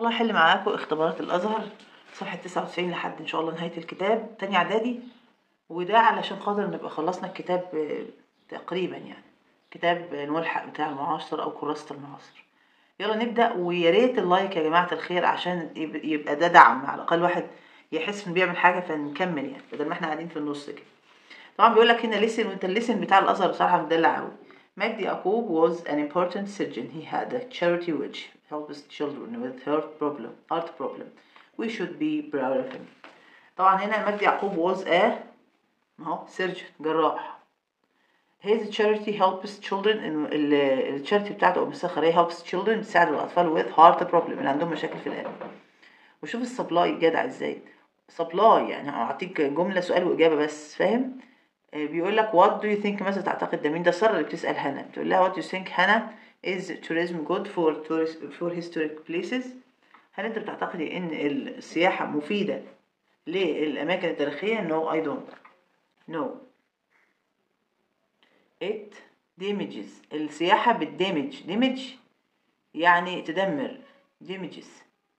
الله احل معاكم اختبارات الازهر صفحه 99 لحد ان شاء الله نهايه الكتاب تاني اعدادي وده علشان خاطر نبقى خلصنا الكتاب آه، تقريبا يعني كتاب الملحق بتاع المعاصر او كراسه المعاصر يلا نبدا ويا ريت اللايك يا جماعه الخير عشان يب- يبقى ده دعم على الاقل واحد يحس انه بيعمل حاجه فنكمل يعني بدل ما احنا قاعدين في النص كده طبعا بيقول لك هنا ليسن وانت الليسن بتاع الازهر بصراحه مدلع قوي مجدي يعقوب was an important surgeon he had a charity which helps children with heart problem heart problem we should be proud of him طبعا هنا مجدي يعقوب was a ما هو surgeon جراح his charity helps children إنه ال- الشاريتي بتاعته او المسخرية helps children بتساعد الاطفال with heart problem اللي عندهم مشاكل في القلب وشوف السبلاي جدع ازاي سبلاي يعني هعطيك جملة سؤال وإجابة بس فاهم آه، بيقول لك what do you think ماذا تعتقد ده مين ده سارة اللي بتسأل هنا بتقول لها what do you think هنا is tourism good for tourist for historic places هل انت بتعتقدي ان السياحة مفيدة للأماكن التاريخية no I don't no it damages السياحة بتدمج damage يعني تدمر damages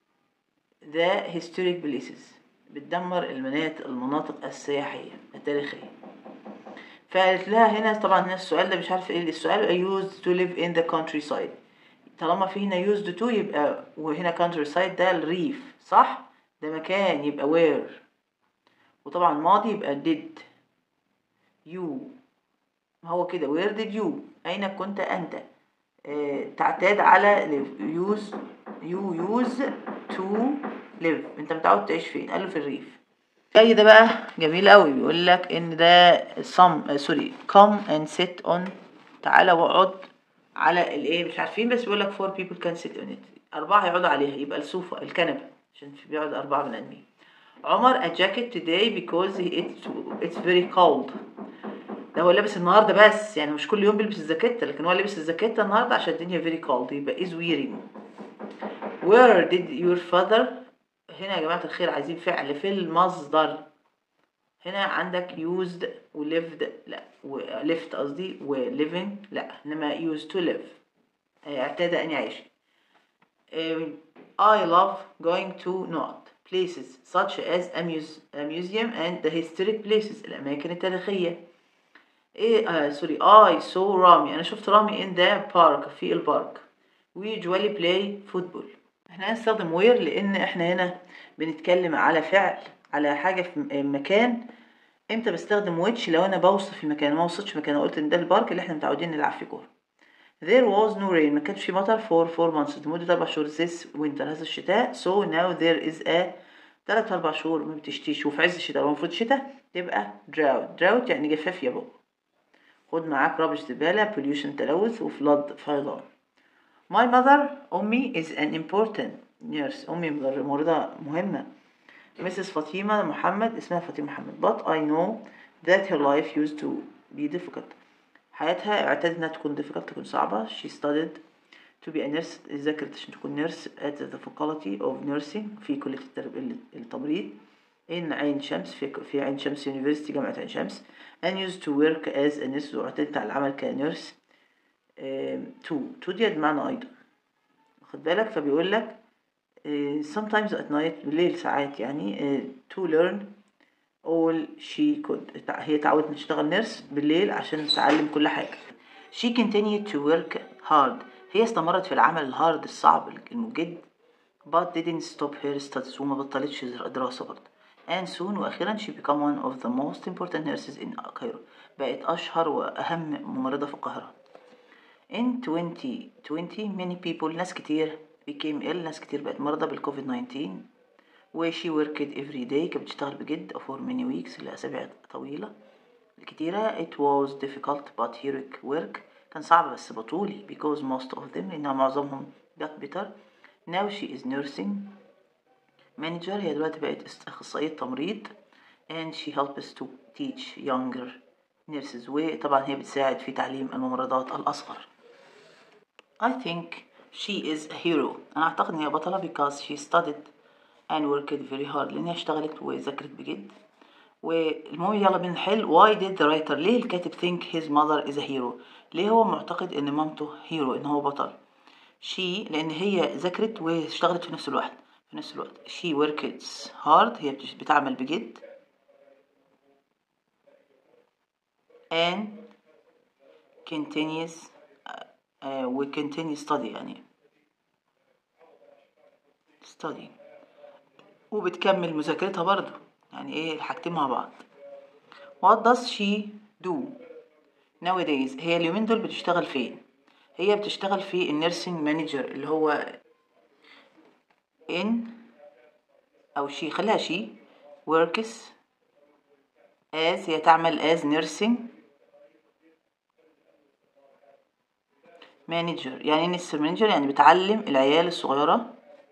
the historic places بتدمر المناطق المناطق السياحية التاريخية فقالت لها هنا طبعا هنا السؤال ده مش عارفه ايه السؤال used to live in the countryside طالما في هنا used to يبقى وهنا countryside ده الريف صح ده مكان يبقى where وطبعا ماضي يبقى did you هو كده where did you أين كنت أنت آه تعتاد على live use you use to live أنت متعود تعيش فين قال له في الريف جاي ده بقى جميل قوي بيقول لك ان ده some سوري come and sit on تعالى واقعد على الايه مش عارفين بس بيقول لك four people can sit on it أربعة هيقعدوا عليها يبقى السوفة الكنبة عشان في بيقعد أربعة بني آدمين عمر a jacket today because he it's, it's very cold ده هو لابس النهارده بس يعني مش كل يوم بيلبس الزاكيتة لكن هو لابس الزاكيتة النهارده عشان الدنيا very cold يبقى is wearing where did your father هنا يا جماعة الخير عايزين فعل في المصدر هنا عندك used و lived لا و left قصدي و living لا انما used to live آه، اعتاد ان يعيش آه، I love going to not places such as a, muse- a museum and the historic places الأماكن التاريخية إيه آه سوري I saw رامي أنا شفت رامي in the park في البارك we usually play football احنا هنستخدم where لأن احنا هنا بنتكلم على فعل على حاجة في م- مكان امتى بستخدم which لو انا بوصف المكان ما وصفتش مكان أنا قلت ان ده البارك اللي احنا متعودين نلعب فيه كورة There was no rain ما كانش في مطر for four months لمدة أربع شهور this winter هذا الشتاء so now there is a تلات أربع شهور ما بتشتيش وفي عز الشتاء لو المفروض شتاء تبقى drought drought يعني جفاف يا بابا خد معاك رابش زبالة pollution تلوث وفلاد فيضان My mother أمي is an important nurse أمي مدر- ممرضة مهمة Mrs. فاطمة محمد اسمها فاطمة محمد but I know that her life used to be difficult حياتها اعتادت انها تكون difficult تكون صعبة she studied to be a nurse ذاكرت عشان تكون nurse at the faculty of nursing في كلية الترب- التمريض in عين شمس في في عين شمس University جامعة عين شمس and used to work as a nurse واعتادت على العمل كنيرس to to دي بمعنى أيضا خد بالك فبيقول لك آه، sometimes at night بالليل ساعات يعني آه، to learn all she could تع- هي تعودت تشتغل نيرس بالليل عشان تتعلم كل حاجة she continued to work hard هي استمرت في العمل الهارد الصعب المجد but didn't stop her studies وما بطلتش دراسة برضه and soon وأخيرا she became one of the most important nurses in Cairo بقت أشهر وأهم ممرضة في القاهرة In 2020 many people ناس كتير became ill ناس كتير بقت مرضى بالكوفيد 19 و she worked every day كانت بتشتغل بجد for many weeks لأسابيع طويلة الكتيرة it was difficult but heroic work كان صعب بس بطولي because most of them لأنها معظمهم got better now she is nursing manager هي دلوقتي بقت است- أخصائية تمريض and she helps to teach younger nurses وطبعا هي بتساعد في تعليم الممرضات الأصغر I think she is a hero أنا أعتقد إن هي بطلة because she studied and worked very hard لأن هي اشتغلت وذاكرت بجد والمهم يلا بنحل why did the writer ليه الكاتب think his mother is a hero ليه هو معتقد إن مامته هيرو إن هو بطل she لأن هي ذاكرت واشتغلت في نفس الوقت في نفس الوقت she works hard هي بتش- بتعمل بجد and continues uh, uh, we continue study يعني study وبتكمل مذاكرتها برضو يعني ايه الحاجتين مع بعض what does she do nowadays هي اليومين دول بتشتغل فين هي بتشتغل في النيرسينج مانجر اللي هو in او شي خليها شي works as هي تعمل as nursing manager يعني ايه nursing manager يعني بتعلم العيال الصغيرة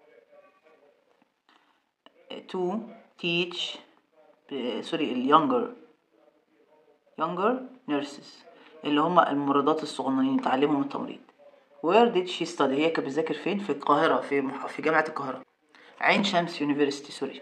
to teach سوري ال younger younger nurses اللي هم الممرضات الصغننين تعلمهم التمريض where did she study هي كانت بتذاكر فين في القاهرة في مح... في جامعة القاهرة عين شمس يونيفرسيتي سوري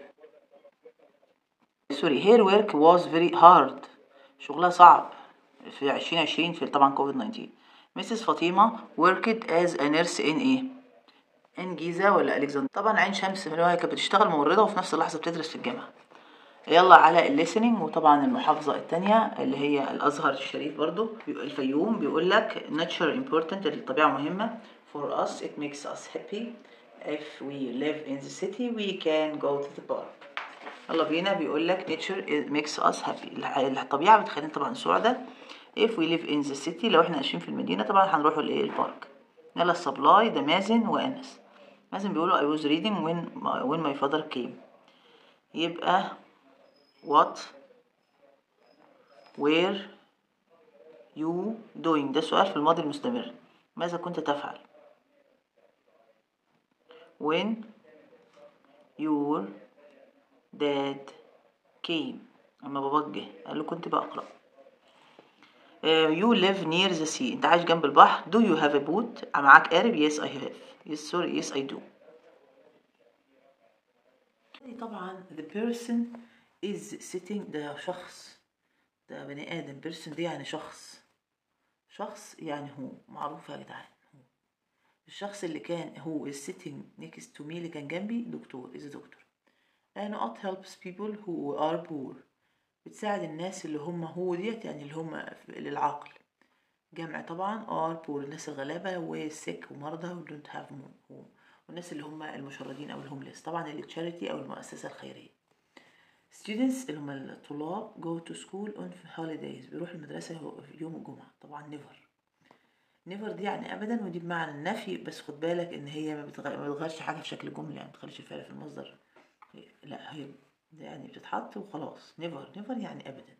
سوري her work was very hard شغلها صعب في عشرين عشرين في طبعا كوفيد 19 Mrs. فاطمة worked as a nurse in ايه ان جيزة ولا الكسندريا طبعا عين شمس اللي هو هي كانت بتشتغل ممرضة وفي نفس اللحظة بتدرس في الجامعة يلا على الليسننج وطبعا المحافظة التانية اللي هي الأزهر الشريف برضو بيقول- الفيوم بيقول لك nature important الطبيعة مهمة for us it makes us happy if we live in the city we can go to the park يلا بينا بيقول لك nature is- makes us happy الح- الطبيعة بتخلينا طبعا سعداء if we live in the city لو احنا عايشين في المدينة طبعا هنروحوا الايه البارك يلا السبلاي ده مازن وأنس مازن بيقولوا I was reading when my, when my father came يبقى what were you doing ده سؤال في الماضي المستمر ماذا كنت تفعل when your dad came أما باباك جه قال له كنت بقرأ Uh, you live near the sea انت عايش جنب البحر do you have a boat معاك قارب yes I have yes sorry yes I do طبعا the person is sitting ده شخص ده بني آدم person دي يعني شخص شخص يعني هو معروف يا جدعان هو الشخص اللي كان هو is sitting next to me اللي كان جنبي دكتور is a doctor and not helps people who are poor بتساعد الناس اللي هم هو ديت يعني اللي هم للعقل جمع طبعا are poor الناس الغلابة وسيك ومرضى و don't have home والناس اللي هم المشردين أو الهومليس طبعا اللي charity أو المؤسسة الخيرية students اللي هم الطلاب go to school on holidays بيروحوا المدرسة في يوم الجمعة طبعا never never دي يعني أبدا ودي بمعنى النفي بس خد بالك إن هي ما بتغ- ما بتغيرش حاجة في شكل جملة يعني ما بتخليش الفعل في المصدر لا هي يعني بتتحط وخلاص never never يعني أبدا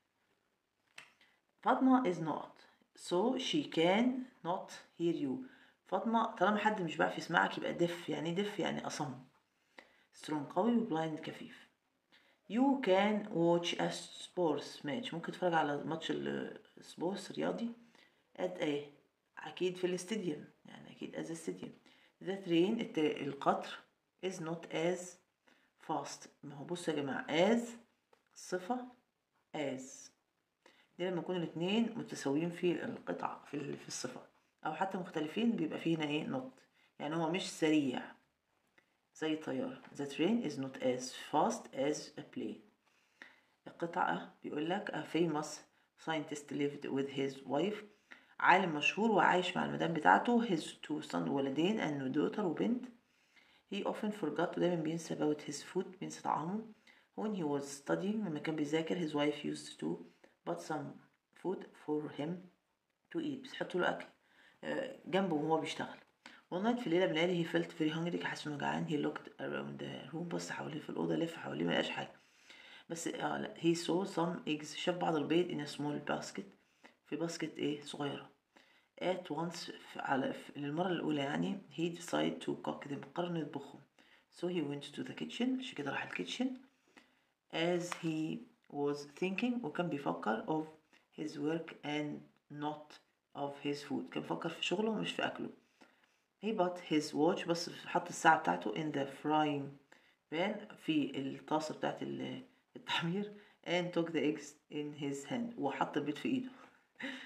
فاطمة is not so she can not hear you فاطمة طالما حد مش بيعرف يسمعك يبقى دف يعني إيه دف يعني أصم strong قوي وبلايند كفيف you can watch a sports match ممكن تتفرج على ماتش السبورتس رياضي at a أكيد في الاستاديوم يعني أكيد as a stadium the train الت- القطر is not as fast ما هو بصوا يا جماعة as صفة as دي لما يكونوا الاتنين متساويين في القطعة في ال- في الصفة أو حتى مختلفين بيبقى فيه هنا ايه not يعني هو مش سريع زي الطيارة the train is not as fast as a plane القطعة بيقول لك a famous scientist lived with his wife عالم مشهور وعايش مع المدام بتاعته his two sons ولدين and daughter وبنت he often forgot دايما بينسى about his food بينسى طعامه when he was studying لما كان بيذاكر his wife used to but some food for him to eat بتحط له أكل آه، جنبه وهو بيشتغل one night في ليلة من الليالي he felt very hungry حس إنه جعان he looked around the room بص حواليه في الأوضة لف حواليه ملقاش حاجة بس آه لا he saw some eggs شاف بعض البيض in a small basket في باسكت ايه صغيرة at once في على في للمرة الأولى يعني he decided to cook them قرر إنه يطبخهم so he went to the kitchen عشان كده راح الكيتشن as he was thinking وكان بيفكر of his work and not of his food كان بيفكر في شغله مش في أكله he put his watch بس حط الساعة بتاعته in the frying pan في الطاسة بتاعت ال- التحمير and took the eggs in his hand وحط البيض في ايده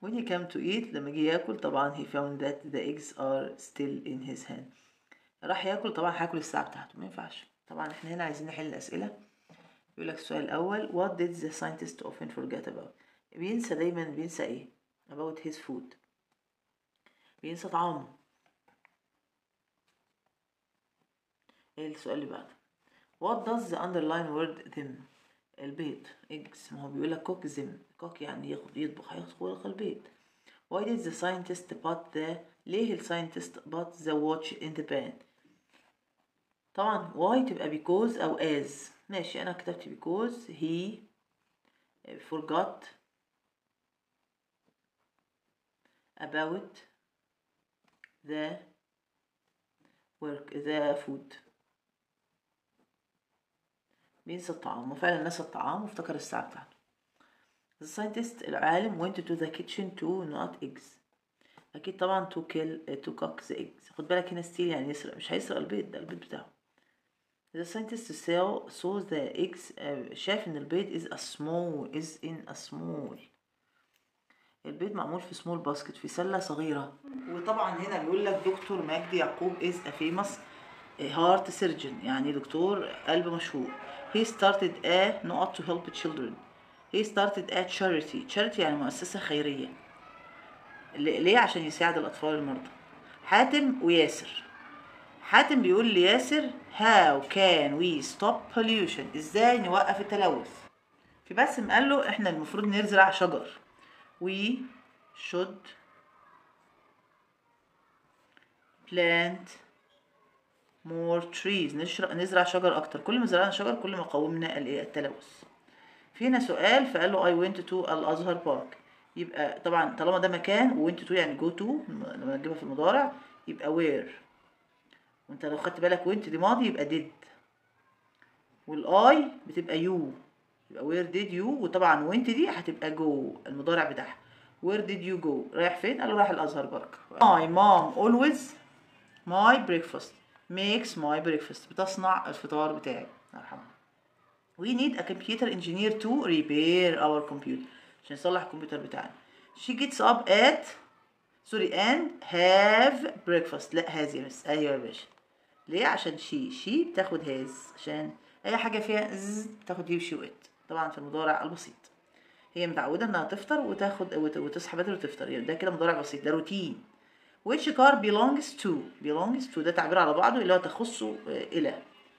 when he came to eat لما جه ياكل طبعا he found that the eggs are still in his hand راح ياكل طبعا هياكل الساعة بتاعته ما ينفعش طبعا احنا هنا عايزين نحل الأسئلة يقول لك السؤال الأول what did the scientist often forget about بينسى دايما بينسى ايه about his food بينسى طعامه ايه السؤال اللي بعده what does the underline word them البيض eggs ما هو بيقول لك cook them cook يعني ياخد يطبخ هياخد البيض why did the scientist put the ليه الساينتست put the watch in the pan طبعا why تبقى because أو as ماشي أنا كتبت because he forgot about the work the food بينسى الطعام وفعلا نسى الطعام وافتكر الساعة بتاعته the scientist العالم went to the kitchen to not eggs أكيد طبعا to kill to cook the eggs خد بالك هنا ستيل يعني يسرق مش هيسرق البيض ده البيض بتاعه the scientist saw, saw the eggs uh, شاف إن البيض is a small is in a small البيض معمول في سمول باسكت في سلة صغيرة وطبعا هنا بيقول لك دكتور مجدي يعقوب is a famous heart surgeon يعني دكتور قلب مشهور he started a not to help children he started a charity charity يعني مؤسسة خيرية ليه عشان يساعد الأطفال المرضى حاتم وياسر حاتم بيقول لياسر how can we stop pollution ازاي نوقف التلوث في باسم قال له احنا المفروض نزرع شجر we should plant more trees نشرق نزرع شجر اكتر كل ما زرعنا شجر كل ما قومنا التلوث في هنا سؤال فقال له I went to الازهر بارك يبقى طبعا طالما ده مكان و went to يعني go to لما نجيبها في المضارع يبقى where وانت لو خدت بالك went دي ماضي يبقى did والاي بتبقى you يبقى where did you وطبعا went دي هتبقى go المضارع بتاعها where did you go رايح فين قال له رايح الازهر بارك my mom always my breakfast makes my breakfast بتصنع الفطار بتاعي مرحبا we need a computer engineer to repair our computer عشان يصلح الكمبيوتر بتاعنا she gets up at sorry and have breakfast لا هاز يا مس ايوه يا باشا ليه عشان شي شي بتاخد هاز عشان اي حاجه فيها ز بتاخد هي وشي وات طبعا في المضارع البسيط هي متعوده انها تفطر وتاخد وتصحى بدري وتفطر يعني ده كده مضارع بسيط ده روتين which car belongs to belongs to ده تعبير على بعضه اللي هو تخصه الى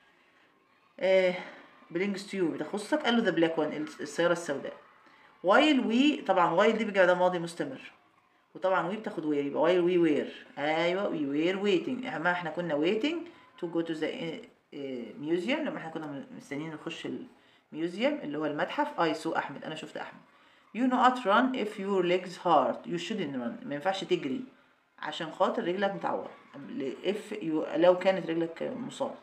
آه belongs to you بتخصك قال له the black one السيارة السوداء while we طبعا while دي بيجي ده ماضي مستمر وطبعا we بتاخد where يبقى while we were ايوه we were waiting اما احنا كنا waiting to go to the museum لما احنا كنا مستنيين نخش الميوزيوم اللي هو المتحف اي سو احمد انا شفت احمد you not run if your legs hard you shouldn't run ما ينفعش تجري عشان خاطر رجلك متعورة if you لو كانت رجلك مصابة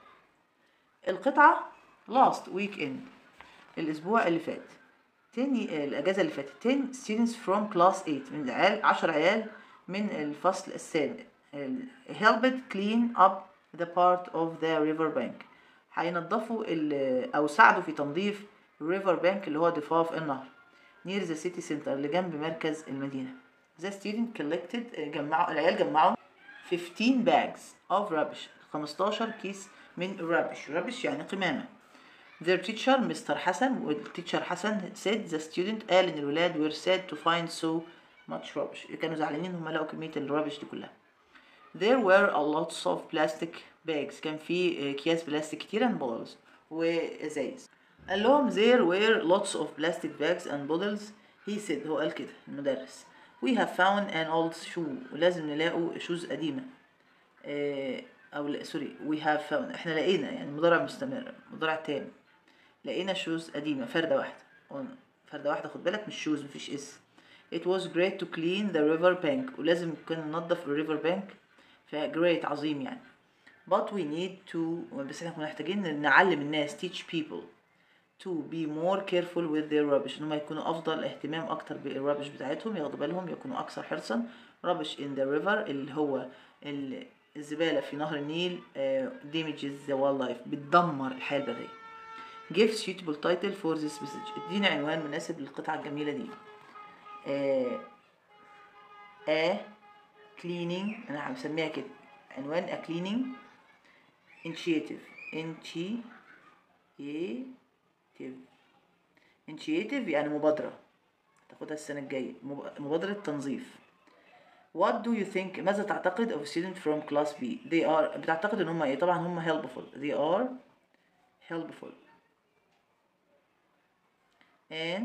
القطعة last weekend الأسبوع اللي فات 10 الأجازة اللي فاتت 10 students from class 8 من العيال 10 عيال من الفصل الثامن helped clean up the part of the river bank هينضفوا أو ساعدوا في تنظيف river bank اللي هو ضفاف النهر near the city center اللي جنب مركز المدينة the student collected جمعوا العيال جمعوا 15 bags of rubbish 15 كيس من rubbish rubbish يعني قمامة their teacher مستر حسن والتيتشر حسن said the student قال ان الولاد were sad to find so much rubbish كانوا زعلانين هم لقوا كمية الرابش دي كلها there were a lots of plastic bags كان في اكياس بلاستيك كتيرة and bottles وازايز قال لهم there were lots of plastic bags and bottles he said هو قال كده المدرس we have found an old shoe ولازم نلاقوا شوز قديمة اه أو لا سوري we have found احنا لقينا يعني مضارع مستمر مضارع تام لقينا شوز قديمة فردة واحدة فردة واحدة خد بالك مش شوز مفيش اس it was great to clean the river bank ولازم كنا ننظف الريفر بانك فجريت عظيم يعني but we need to بس احنا كنا محتاجين نعلم الناس teach people to be more careful with their rubbish ان هم يكونوا افضل اهتمام اكتر بالرابش بتاعتهم ياخدوا بالهم يكونوا اكثر حرصا rubbish in the river اللي هو الزبالة في نهر النيل uh, damages the wildlife بتدمر الحياة البرية give suitable title for this message ادينا عنوان مناسب للقطعة الجميلة دي uh, a cleaning انا هسميها كده عنوان a cleaning initiative initiative initiative يعني مبادرة تاخدها السنة الجاية مب- مبادرة تنظيف What do you think ماذا تعتقد of student from class B they are بتعتقد ان هم ايه طبعا هم helpful they are helpful and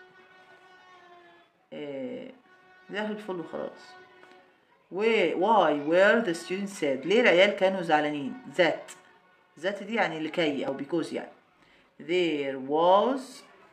uh, they are helpful وخلاص و why were the students sad ليه العيال كانوا زعلانين that that دي يعني لكي او because يعني there was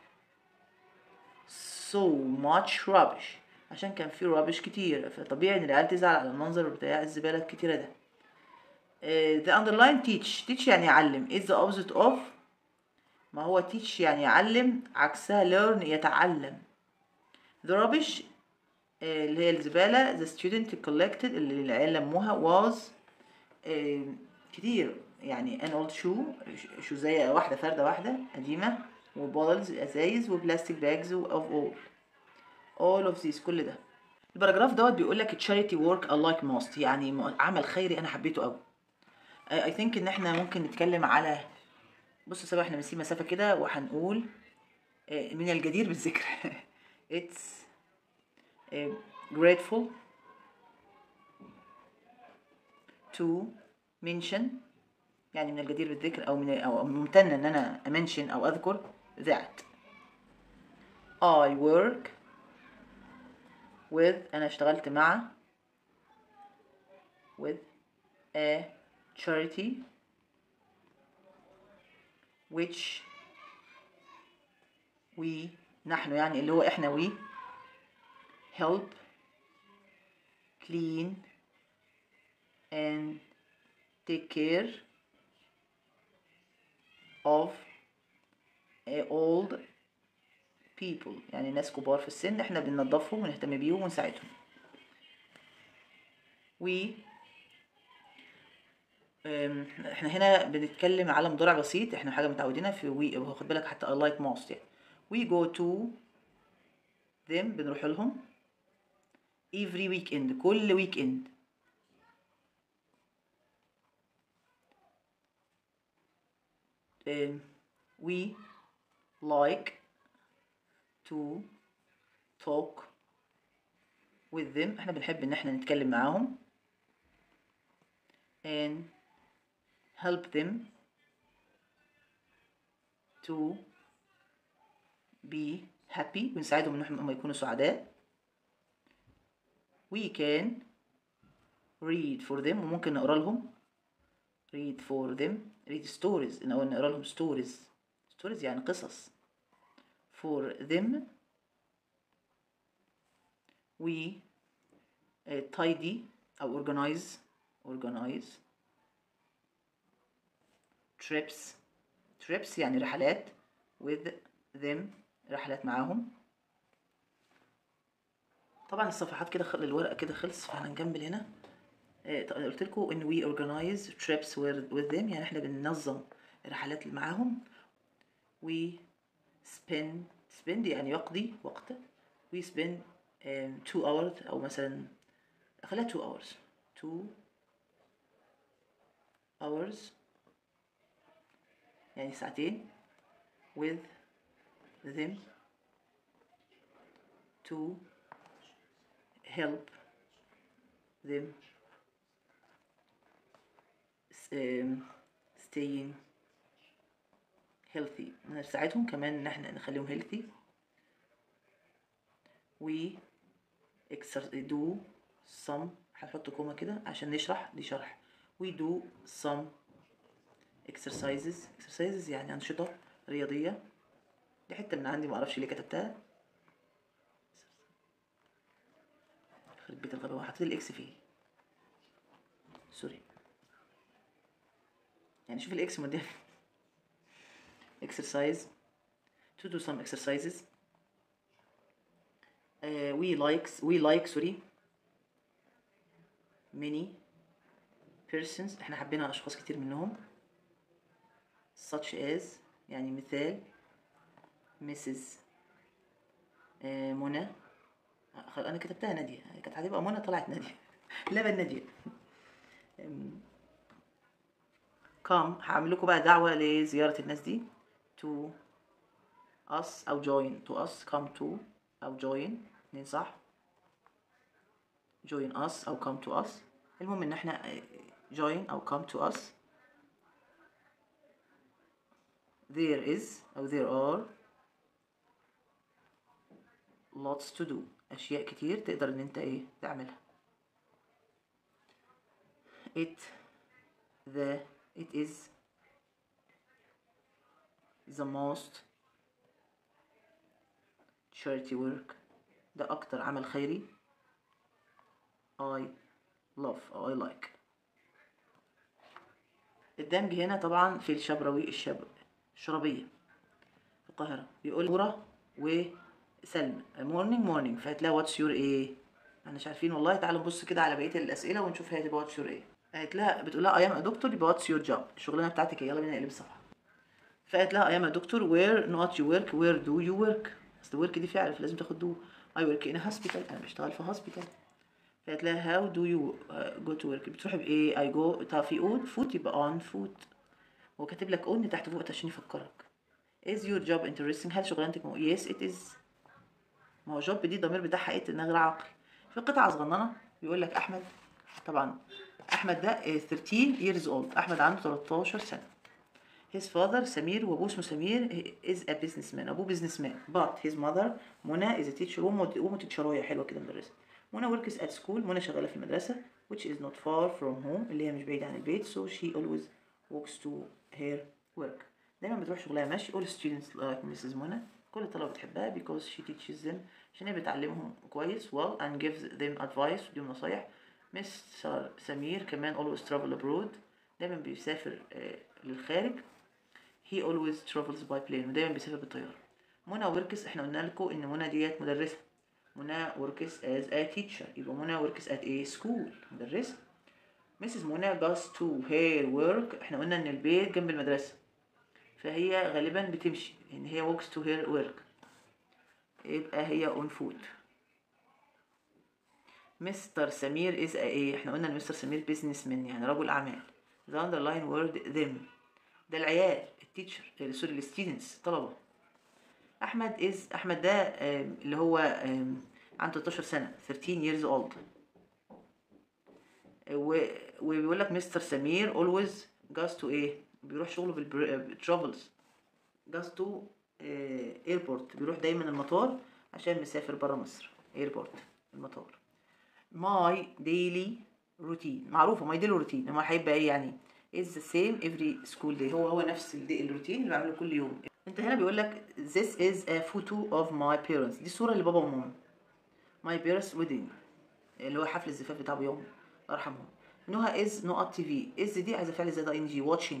so much rubbish عشان كان في rubbish كتير فطبيعي ان العيال تزعل على المنظر بتاع الزبالة الكتيرة ده آه، the underline teach teach يعني يعلم is the opposite of ما هو teach يعني يعلم عكسها learn يتعلم the rubbish آه، اللي هي الزبالة the student collected اللي العيال لموها was آه، كتير يعني an old shoe ش- شوزية واحدة فردة واحدة قديمة وبولز ازايز وبلاستيك باجز of all all of these كل ده الباراجراف دوت بيقول لك charity work I like most يعني م- عمل خيري انا حبيته قوي I think ان احنا ممكن نتكلم على بص يا سبا احنا بنسيب مسافة كده وهنقول آه، من الجدير بالذكر it's آه، grateful to mention يعني من الجدير بالذكر او من او ممتن ان انا امنشن او اذكر that I work with انا اشتغلت مع with a charity which we نحن يعني اللي هو احنا we help clean and take care of uh, old people يعني ناس كبار في السن احنا بننظفهم ونهتم بيهم ونساعدهم we أم، احنا هنا بنتكلم على مضارع بسيط احنا حاجه متعودينها في وي خد بالك حتى I like most يعني we go to them بنروح لهم every weekend كل weekend um, we like to talk with them احنا بنحب ان احنا نتكلم معاهم and help them to be happy ونساعدهم ان هم يكونوا سعداء we can read for them وممكن نقرا لهم read for them read stories إن أول نقرا لهم stories stories يعني قصص for them we uh, tidy أو organize organize trips trips يعني رحلات with them رحلات معاهم طبعا الصفحات كده خل... الورق كده خلص فهنكمل هنا آه، ط- قلت لكم ان we organize trips with with them يعني احنا بننظم رحلات اللي معاهم we spend spend يعني يقضي وقت we spend um, two hours او مثلا خليها two hours two hours يعني ساعتين with them to help them s- um, staying healthy نساعدهم كمان ان احنا نخليهم healthy we exer- do some هنحط كومة كده عشان نشرح دي شرح we do some exercises exercises يعني أنشطة رياضية دي حتة من عندي معرفش ليه كتبتها يخرب بيت الغباء حطيت الاكس فيه سوري يعني شوف الاكس موديها exercise to do some exercises uh, we likes we like sorry many persons احنا حبينا اشخاص كتير منهم such as يعني مثال Mrs. آه، منى خ- انا كتبتها ناديه كانت هتبقى منى طلعت ناديه لبن ناديه أم، come هعمل لكم بقى دعوه لزياره الناس دي to us او join to us come to او join اتنين صح join us او come to us المهم ان احنا آه، join او come to us there is او there are lots to do اشياء كتير تقدر ان انت ايه تعملها it the it is the most charity work ده اكتر عمل خيري I love أو I like الدمج هنا طبعا في الشبروي الشب الشربية في القاهرة بيقول نورة وسلمى مورنينج مورنينج فهتلاقي واتس يور ايه احنا مش عارفين والله تعالوا نبص كده على بقية الأسئلة ونشوف هي هتبقى واتس يور ايه قالت لها بتقول لها ايام دكتور يبقى واتس يور جوب الشغلانة بتاعتك ايه يلا بينا نقلب الصفحة فقالت لها ايام دكتور وير نوت يو ورك وير دو يو ورك اصل ورك دي فعل فلازم تاخد دو اي ورك ان هوسبيتال انا بشتغل في هوسبيتال فقالت لها هاو دو يو جو تو ورك بتروحي بايه اي جو طب في اون فوت يبقى اون فوت هو كاتب لك اون تحت فوق عشان يفكرك is your job interesting هل شغلانتك مو yes it is ما هو job دي الضمير بتاعها ايه انها غير عاقل في قطعة صغننة بيقول لك احمد طبعا احمد ده آه، 13 years old احمد عنده 13 سنة his father سمير وابوه اسمه سمير he is a businessman ابوه businessman but his mother منى is a teacher وامه وامه تيتشرويه حلوه كده مدرسه منى works at school منى شغاله في المدرسه which is not far from home اللي هي مش بعيده عن البيت so she always walks to her work دايما بتروح شغلها ماشي all students like Mrs. منى كل الطلبه بتحبها because she teaches them عشان هي بتعلمهم كويس well and gives them advice وتديهم نصايح مستر سمير كمان always travel abroad دايما بيسافر آه، للخارج he always travels by plane ودايما بيسافر بالطيارة منى وركس احنا قلنا لكم ان منى ديت مدرسة منى وركس as a teacher يبقى منى وركس at a school مدرسة Mrs. منى goes to her work احنا قلنا ان البيت جنب المدرسة فهي غالبا بتمشي ان هي walks to her work يبقى هي on foot مستر سمير از ايه احنا قلنا ان مستر سمير بيزنس مان يعني رجل اعمال the underline word them ده العيال التيتشر سوري الستودنتس الطلبه احمد از احمد ده آم، اللي هو آم، عنده 13 سنه 13 years old و- وبيقول لك مستر سمير always goes to ايه بيروح شغله بالترافلز goes to ايربورت بيروح دايما المطار عشان مسافر برا مصر ايربورت المطار ماي ديلي روتين معروفه ماي ديلي روتين هو هيبقى ايه يعني is the same every school day هو هو نفس الدي الروتين اللي بعمله كل يوم انت هنا بيقول لك this is a photo of my parents دي صوره لبابا وماما my parents wedding اللي هو حفل الزفاف بتاع ابو يوم الله يرحمهم نهى از نقط تي في از دي عايزه فعل زائد ان جي watching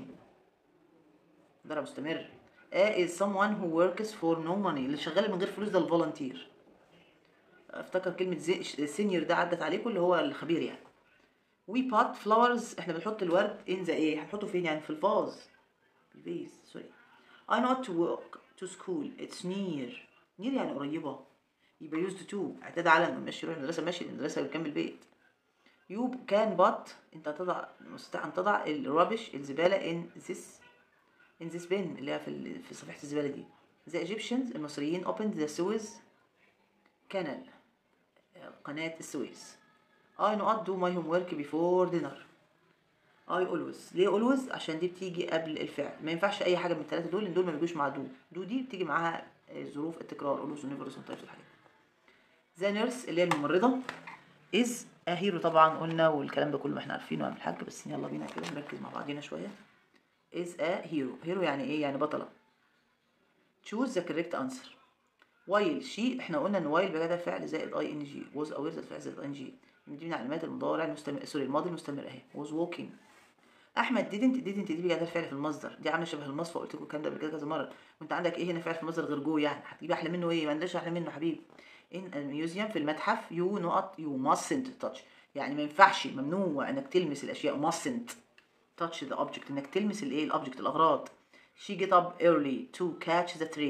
ضرب مستمر A is someone who works for no money اللي شغال من غير فلوس ده الفولنتير افتكر كلمة سينيور ده عدت عليكم اللي هو الخبير يعني وي بات فلاورز احنا بنحط الورد ان ذا ايه هنحطه فين يعني في الفاز في الفيز سوري I not to work to school it's near near يعني قريبة يبقى used to اعتاد على انه ماشي يروح المدرسة ماشي المدرسة بكام البيت you can but انت تضع مستطيع ان تضع الرابش الزبالة in this in this bin اللي هي في ال- في صفيحة الزبالة دي the Egyptians المصريين opened the Suez canal قناة السويس I not do my homework before dinner I always ليه always عشان دي بتيجي قبل الفعل ما ينفعش اي حاجه من الثلاثه دول لان دول ما بيجوش مع دو دو دي بتيجي معاها آه، ظروف التكرار always ونيفر sometimes والحاجات ذا نيرس اللي هي الممرضه از هيرو طبعا قلنا والكلام ده كله ما احنا عارفينه عن الحاج بس يلا بينا كده نركز مع بعضينا شويه is a hero hero يعني ايه يعني بطله choose the correct answer while she احنا قلنا ان while بجد فعل زائد اي ان جي was aware زائد فعل زائد اي ان جي دي من علامات المضارع المستمر سوري الماضي المستمر اهي was walking احمد didn't didn't دي بجد فعل في المصدر دي عامله شبه المصفى قلت لكم الكلام ده قبل كده كذا مره وانت عندك ايه هنا فعل في المصدر غير جو يعني هتجيب احلى منه ايه ما عندناش احلى منه حبيبي in a museum في المتحف you not you mustn't touch يعني ما ينفعش ممنوع انك تلمس الاشياء mustn't touch the object انك تلمس الايه الاوبجكت الاغراض she get up early to catch the train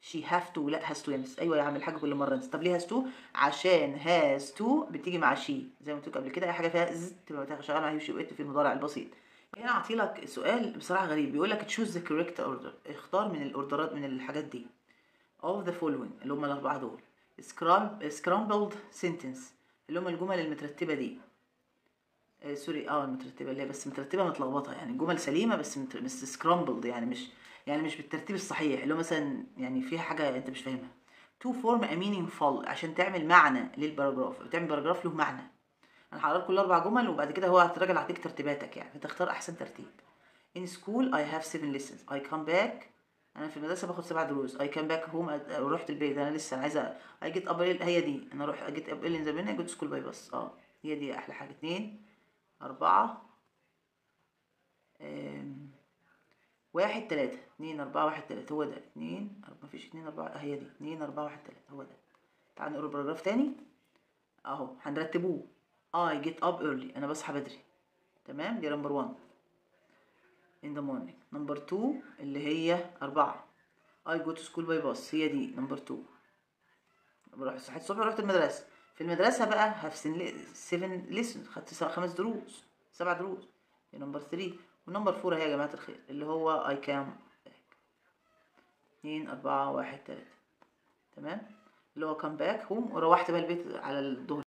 she have to لا has to يا مس ايوه يا عم الحاجه كل مره طب ليه has to عشان has to بتيجي مع she زي ما قلت لك قبل كده اي حاجه فيها ز تبقى شغاله مع he she it في المضارع البسيط هنا اعطي لك سؤال بصراحه غريب بيقول لك choose the correct order اختار من الاوردرات من الحاجات دي of the following اللي هم الاربعه دول scram- scrambled sentence اللي هم الجمل المترتبه دي آه سوري اه المترتبه اللي هي بس مترتبه متلخبطه يعني الجمل سليمه بس متر... بس سكرامبلد يعني مش يعني مش بالترتيب الصحيح اللي هو مثلا يعني فيها حاجه انت مش فاهمها to form a meaningful عشان تعمل معنى للباراجراف تعمل باراجراف له معنى انا هقرا لك كل اربع جمل وبعد كده هو هتراجع هديك ترتيباتك يعني فتختار احسن ترتيب in school I have seven lessons I come back انا في المدرسه باخد سبع دروس I come back home أ- رحت البيت انا لسه انا عايزه I get up early هي دي انا اروح I get up early in the morning I go to school by bus اه هي دي احلى حاجه اتنين أربعة آم، واحد تلاتة اتنين أربعة واحد تلاتة هو ده اتنين أربعة مفيش اتنين أربعة هي دي اتنين أربعة واحد تلاتة هو ده تعال نقرا الباراجراف تاني أهو هنرتبوه I get up early أنا بصحى بدري تمام دي نمبر 1 in the morning نمبر 2 اللي هي أربعة I go to school by bus هي دي نمبر 2 بروح صحيت الصبح رحت المدرسة في المدرسة بقى have seven lessons خدت س- خمس دروس سبع دروس دي نمبر 3 ونمبر 4 اهي يا جماعة الخير اللي هو I came back اتنين أربعة واحد تلاتة تمام اللي هو come back home وروحت بقى البيت على الظهر